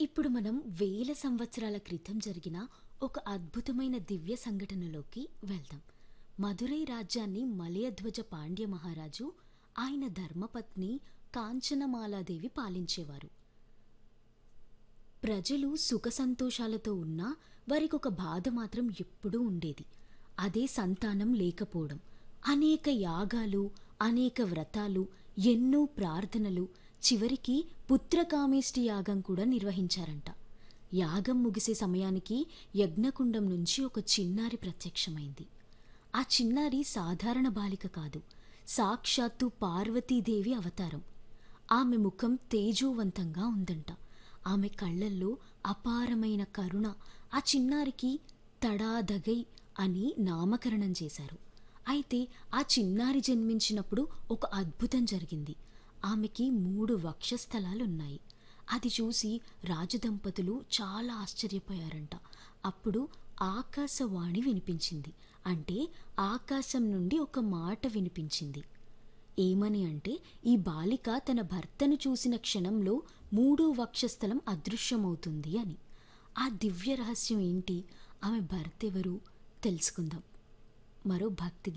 ఇప్పుడు మనం వేల సంవత్సరాల క్రితం జరిగిన ఒక అద్భుతమైన దివ్య సంఘటనలోకి వెళ్దాం మదురై రాజ్యాన్ని మలయధ్వజ పాండ్య మహారాజు ఆయన ధర్మపత్ని కాంచనమాలాదేవి పాలించేవారు ప్రజలు సుఖ సంతోషాలతో ఉన్నా వారికి ఒక బాధ మాత్రం ఎప్పుడూ ఉండేది అదే సంతానం లేకపోవడం అనేక యాగాలు అనేక వ్రతాలు ఎన్నో ప్రార్థనలు చివరికి పుత్రకామేష్టి యాగం కూడా నిర్వహించారంట యాగం ముగిసే సమయానికి యజ్ఞకుండం నుంచి ఒక చిన్నారి ప్రత్యక్షమైంది ఆ చిన్నారి సాధారణ బాలిక కాదు సాక్షాత్తు పార్వతీదేవి అవతారం ఆమె ముఖం తేజోవంతంగా ఉందంట ఆమె కళ్ళల్లో అపారమైన కరుణ ఆ చిన్నారికి తడాదగై అని నామకరణం చేశారు అయితే ఆ చిన్నారి జన్మించినప్పుడు ఒక అద్భుతం జరిగింది ఆమెకి మూడు వక్షస్థలాలున్నాయి అది చూసి రాజదంపతులు చాలా ఆశ్చర్యపోయారంట అప్పుడు ఆకాశవాణి వినిపించింది అంటే ఆకాశం నుండి ఒక మాట వినిపించింది ఏమని అంటే ఈ బాలిక తన భర్తను చూసిన క్షణంలో మూడో వక్షస్థలం అదృశ్యమవుతుంది అని ఆ దివ్య రహస్యం ఏంటి ఆమె భర్త ఎవరు తెలుసుకుందాం మరో భక్తి